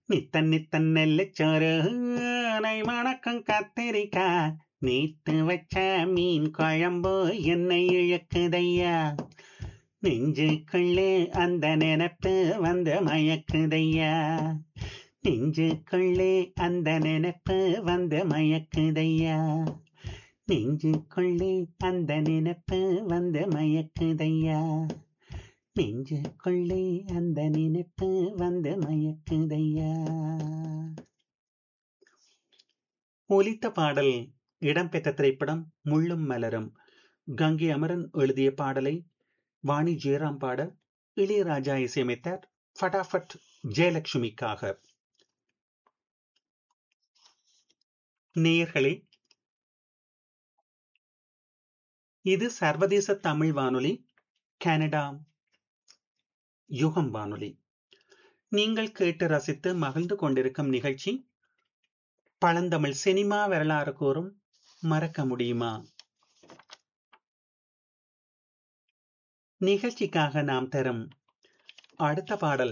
நித்தன் நித்தன் நெல்லுச்சோறு நை மணக்கும் கத்திரிக்கா நீத்து வச்ச மீன் குழம்பு என்னை இழுக்குதையா நெஞ்சுக்குள்ளே அந்த நினைப்பு வந்து மயக்குதையா நெஞ்சுக்குள்ளே அந்த நினைப்பு வந்து மயக்குதையா நெஞ்சுக்குள்ளே அந்த நினைப்பு வந்து மயக்குதையா நெஞ்சுக்குள்ளே அந்த நினைப்பு வந்து மயக்குதையா ஒலித்த பாடல் இடம்பெற்ற திரைப்படம் முள்ளும் மலரும் கங்கை அமரன் எழுதிய பாடலை வாணி ஜெயராம் பாட இளையராஜா இசையமைத்தார் ஃபடாஃபட் ஜெயலட்சுமிக்காக நேயர்களே இது சர்வதேச தமிழ் வானொலி கனடா யுகம் வானொலி நீங்கள் கேட்டு ரசித்து மகிழ்ந்து கொண்டிருக்கும் நிகழ்ச்சி பழந்தமிழ் சினிமா வரலாறு கூறும் மறக்க முடியுமா நிகழ்ச்சிக்காக நாம் தரும் அடுத்த பாடல்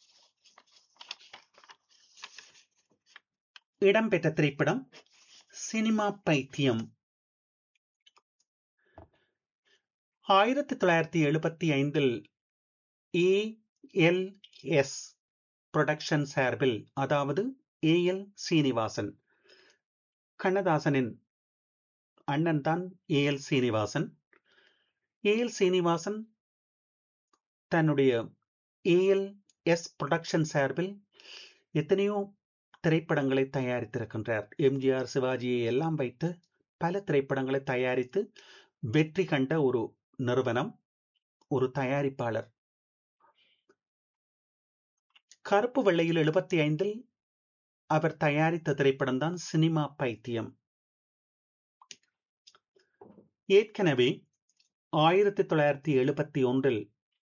இடம்பெற்ற திரைப்படம் சினிமா பைத்தியம் ஆயிரத்தி தொள்ளாயிரத்தி எழுபத்தி ஐந்தில் ஏ எல் எஸ் புரொடக்ஷன் சார்பில் அதாவது ஏ எல் சீனிவாசன் கண்ணதாசனின் அண்ணன் தான் A L Srinivasan A L Srinivasan தன்னுடைய ஏஎல் எஸ் புரொடக்ஷன் சார்பில் எத்தனையோ திரைப்படங்களை தயாரித்திருக்கின்றார் எம்ஜிஆர் சிவாஜியை எல்லாம் வைத்து பல திரைப்படங்களை தயாரித்து வெற்றி கண்ட ஒரு நிறுவனம் ஒரு தயாரிப்பாளர் கருப்பு வெள்ளையில் எழுபத்தி ஐந்தில் அவர் தயாரித்த திரைப்படம் தான் சினிமா பைத்தியம் ஏற்கனவே ஆயிரத்தி தொள்ளாயிரத்தி எழுபத்தி ஒன்றில்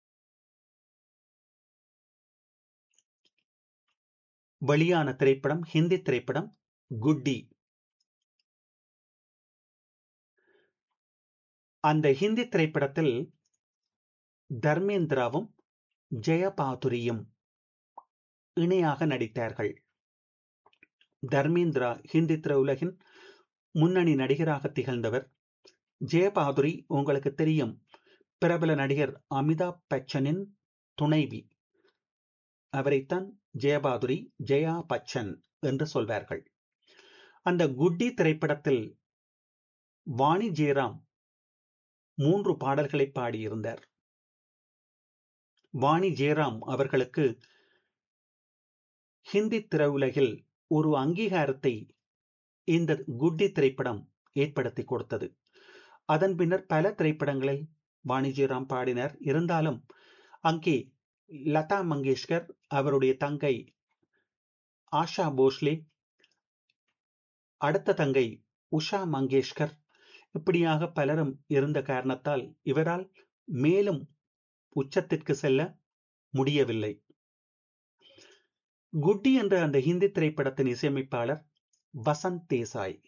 வெளியான திரைப்படம் ஹிந்தி திரைப்படம் குட்டி அந்த ஹிந்தி திரைப்படத்தில் தர்மேந்திராவும் ஜெயபாதுரியும் இணையாக நடித்தார்கள் தர்மேந்திரா ஹிந்தி திரையுலகின் முன்னணி நடிகராக திகழ்ந்தவர் ஜெயபாதுரி உங்களுக்கு தெரியும் பிரபல நடிகர் அமிதாப் பச்சனின் துணைவி அவரைத்தான் ஜெயபாதுரி ஜெயா பச்சன் என்று சொல்வார்கள் அந்த குட்டி திரைப்படத்தில் வாணி ஜெயராம் மூன்று பாடல்களை பாடியிருந்தார் வாணி ஜெயராம் அவர்களுக்கு ஹிந்தி திரையுலகில் ஒரு அங்கீகாரத்தை இந்த குட்டி திரைப்படம் ஏற்படுத்தி கொடுத்தது அதன் பின்னர் பல திரைப்படங்களில் வாணி ஜெயராம் பாடினர் இருந்தாலும் அங்கே லதா மங்கேஷ்கர் அவருடைய தங்கை ஆஷா போஸ்லே அடுத்த தங்கை உஷா மங்கேஷ்கர் இப்படியாக பலரும் இருந்த காரணத்தால் இவரால் மேலும் உச்சத்திற்கு செல்ல முடியவில்லை குட்டி என்ற அந்த ஹிந்தி திரைப்படத்தின் இசையமைப்பாளர் வசந்த் தேசாய்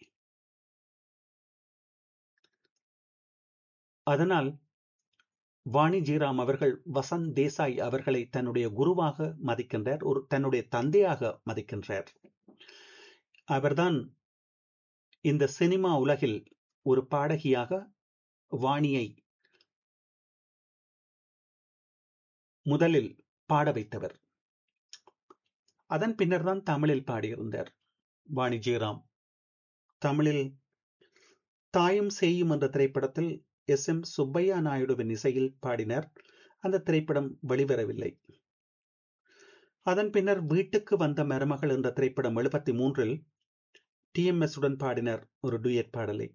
அதனால் வாணி ஜீராம் அவர்கள் வசந்த் தேசாய் அவர்களை தன்னுடைய குருவாக மதிக்கின்றார் ஒரு தன்னுடைய தந்தையாக மதிக்கின்றார் அவர்தான் இந்த சினிமா உலகில் ஒரு பாடகியாக வாணியை முதலில் பாட வைத்தவர் அதன் பின்னர் தான் தமிழில் பாடியிருந்தார் வாணி ஜெயராம் தமிழில் தாயும் செய்யும் என்ற திரைப்படத்தில் எஸ் எம் சுப்பையா நாயுடுவின் இசையில் பாடினர் அந்த திரைப்படம் வெளிவரவில்லை அதன் பின்னர் வீட்டுக்கு வந்த மருமகள் என்ற திரைப்படம் எழுபத்தி மூன்றில் டி எம் எஸ் உடன் பாடினர் ஒரு டூயட் பாடலை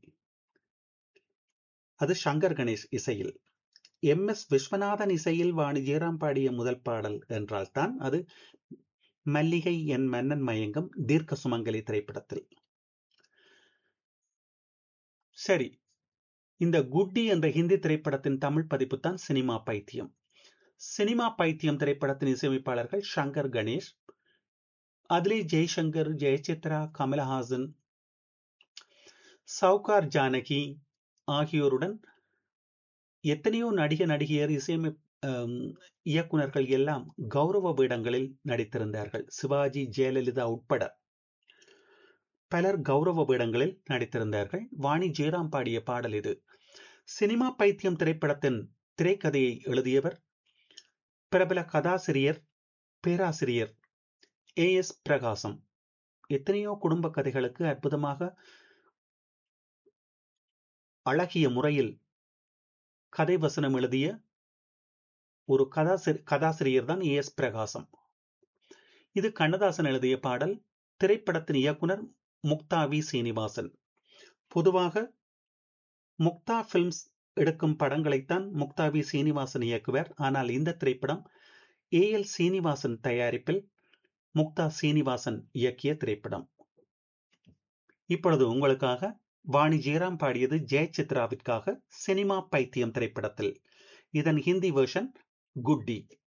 அது சங்கர் கணேஷ் இசையில் எம் எஸ் விஸ்வநாதன் இசையில் வாணி ஜெயராம் பாடிய முதல் பாடல் என்றால் தான் அது மல்லிகை என் மன்னன் மயங்கம் தீர்க்க சுமங்கலி திரைப்படத்தில் சரி இந்த குட்டி என்ற ஹிந்தி திரைப்படத்தின் தமிழ் பதிப்பு தான் சினிமா பைத்தியம் சினிமா பைத்தியம் திரைப்படத்தின் இசையமைப்பாளர்கள் சங்கர் கணேஷ் அதிலே ஜெய்சங்கர் ஜெயசித்ரா கமலஹாசன் சவுகார் ஜானகி ஆகியோருடன் எத்தனையோ நடிக நடிகையர் இசையமை இயக்குனர்கள் எல்லாம் கௌரவ பீடங்களில் நடித்திருந்தார்கள் சிவாஜி ஜெயலலிதா உட்பட பலர் கௌரவ பீடங்களில் நடித்திருந்தார்கள் வாணி ஜெயராம் பாடிய பாடல் இது சினிமா பைத்தியம் திரைப்படத்தின் திரைக்கதையை எழுதியவர் பிரபல கதாசிரியர் பேராசிரியர் ஏ எஸ் பிரகாசம் எத்தனையோ குடும்ப கதைகளுக்கு அற்புதமாக அழகிய முறையில் கதை வசனம் எழுதிய ஒரு கதாசிரி கதாசிரியர் தான் ஏ எஸ் பிரகாசம் இது கண்ணதாசன் எழுதிய பாடல் திரைப்படத்தின் இயக்குனர் முக்தா வி சீனிவாசன் பொதுவாக முக்தா பிலிம்ஸ் எடுக்கும் படங்களைத்தான் முக்தா வி சீனிவாசன் இயக்குவர் ஆனால் இந்த திரைப்படம் ஏ எல் சீனிவாசன் தயாரிப்பில் முக்தா சீனிவாசன் இயக்கிய திரைப்படம் இப்பொழுது உங்களுக்காக வாணி ஜெயராம் பாடியது ஜெயசித்ராவிற்காக சினிமா பைத்தியம் திரைப்படத்தில் இதன் ஹிந்தி வேர்ஷன் குட்டி